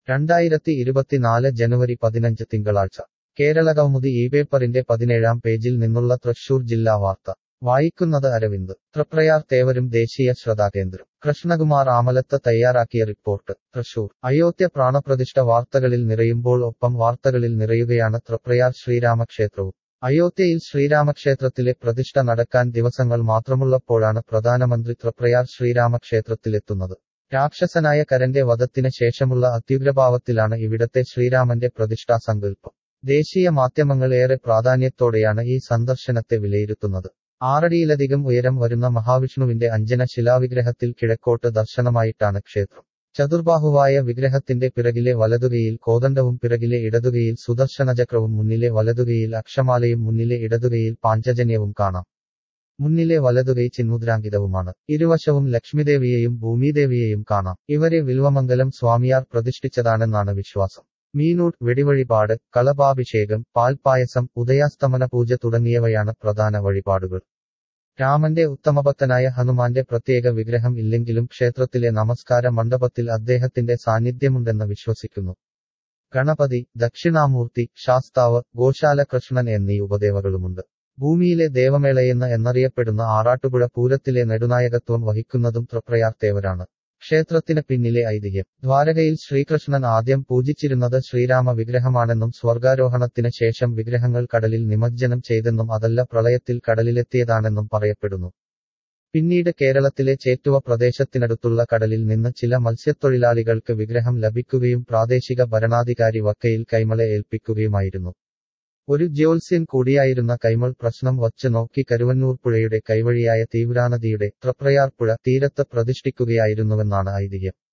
രണ്ടായിരത്തി ഇരുപത്തിനാല് ജനുവരി പതിനഞ്ച് തിങ്കളാഴ്ച കേരളകൗമുദി ഈ പേപ്പറിന്റെ പതിനേഴാം പേജിൽ നിന്നുള്ള തൃശൂർ ജില്ലാ വാർത്ത വായിക്കുന്നത് അരവിന്ദ് തൃപ്രയാർ തേവരും ദേശീയ ശ്രദ്ധാകേന്ദ്രം കൃഷ്ണകുമാർ ആമലത്ത് തയ്യാറാക്കിയ റിപ്പോർട്ട് തൃശൂർ അയോധ്യ പ്രാണപ്രതിഷ്ഠ വാർത്തകളിൽ നിറയുമ്പോൾ ഒപ്പം വാർത്തകളിൽ നിറയുകയാണ് തൃപ്രയാർ ശ്രീരാമക്ഷേത്രവും അയോധ്യയിൽ ശ്രീരാമക്ഷേത്രത്തിലെ പ്രതിഷ്ഠ നടക്കാൻ ദിവസങ്ങൾ മാത്രമുള്ളപ്പോഴാണ് പ്രധാനമന്ത്രി തൃപ്രയാർ ശ്രീരാമക്ഷേത്രത്തിലെത്തുന്നത് രാക്ഷസനായ കരന്റെ വധത്തിന് ശേഷമുള്ള അത്യുഗ്രഭാവത്തിലാണ് ഇവിടത്തെ ശ്രീരാമന്റെ പ്രതിഷ്ഠാ സങ്കല്പം ദേശീയ മാധ്യമങ്ങൾ ഏറെ പ്രാധാന്യത്തോടെയാണ് ഈ സന്ദർശനത്തെ വിലയിരുത്തുന്നത് ആറടിയിലധികം ഉയരം വരുന്ന മഹാവിഷ്ണുവിന്റെ അഞ്ജന ശിലാവിഗ്രഹത്തിൽ കിഴക്കോട്ട് ദർശനമായിട്ടാണ് ക്ഷേത്രം ചതുർബാഹുവായ വിഗ്രഹത്തിന്റെ പിറകിലെ വലതുകൈയിൽ കോദണ്ഡവും പിറകിലെ ഇടതുകൈയിൽ സുദർശനചക്രവും മുന്നിലെ വലതുകൈയിൽ അക്ഷമാലയും മുന്നിലെ ഇടതുകൈയിൽ പാഞ്ചജന്യവും കാണാം മുന്നിലെ വലതുകൈ ചിന്മുദ്രാങ്കിതവുമാണ് ഇരുവശവും ലക്ഷ്മിദേവിയെയും ഭൂമിദേവിയെയും കാണാം ഇവരെ വിൽവമംഗലം സ്വാമിയാർ പ്രതിഷ്ഠിച്ചതാണെന്നാണ് വിശ്വാസം മീനൂട്ട് വെടിവഴിപാട് കളഭാഭിഷേകം പാൽപായസം ഉദയാസ്തമന പൂജ തുടങ്ങിയവയാണ് പ്രധാന വഴിപാടുകൾ രാമന്റെ ഉത്തമഭക്തനായ ഹനുമാന്റെ പ്രത്യേക വിഗ്രഹം ഇല്ലെങ്കിലും ക്ഷേത്രത്തിലെ നമസ്കാര മണ്ഡപത്തിൽ അദ്ദേഹത്തിന്റെ സാന്നിധ്യമുണ്ടെന്ന് വിശ്വസിക്കുന്നു ഗണപതി ദക്ഷിണാമൂർത്തി ശാസ്താവ് ഗോശാല കൃഷ്ണൻ എന്നീ ഉപദേവകളുമുണ്ട് ഭൂമിയിലെ ദേവമേളയെന്ന് എന്നറിയപ്പെടുന്ന ആറാട്ടുപുഴ പൂരത്തിലെ നെടുനായകത്വം വഹിക്കുന്നതും തൃപ്രയാർ തേവരാണ് ക്ഷേത്രത്തിന് പിന്നിലെ ഐതിഹ്യം ദ്വാരകയിൽ ശ്രീകൃഷ്ണൻ ആദ്യം പൂജിച്ചിരുന്നത് ശ്രീരാമ വിഗ്രഹമാണെന്നും സ്വർഗാരോഹണത്തിന് ശേഷം വിഗ്രഹങ്ങൾ കടലിൽ നിമജ്ജനം ചെയ്തെന്നും അതല്ല പ്രളയത്തിൽ കടലിലെത്തിയതാണെന്നും പറയപ്പെടുന്നു പിന്നീട് കേരളത്തിലെ ചേറ്റുവ പ്രദേശത്തിനടുത്തുള്ള കടലിൽ നിന്ന് ചില മത്സ്യത്തൊഴിലാളികൾക്ക് വിഗ്രഹം ലഭിക്കുകയും പ്രാദേശിക ഭരണാധികാരി വക്കയിൽ കൈമളെ ഏൽപ്പിക്കുകയുമായിരുന്നു ഒരു ജ്യോത്സ്യൻ കൂടിയായിരുന്ന കൈമൾ പ്രശ്നം വച്ച് നോക്കി കരുവന്നൂർ പുഴയുടെ കൈവഴിയായ തീവ്രാനദിയുടെ തൃപ്രയാർ പുഴ തീരത്ത് പ്രതിഷ്ഠിക്കുകയായിരുന്നുവെന്നാണ് ഐതിഹ്യം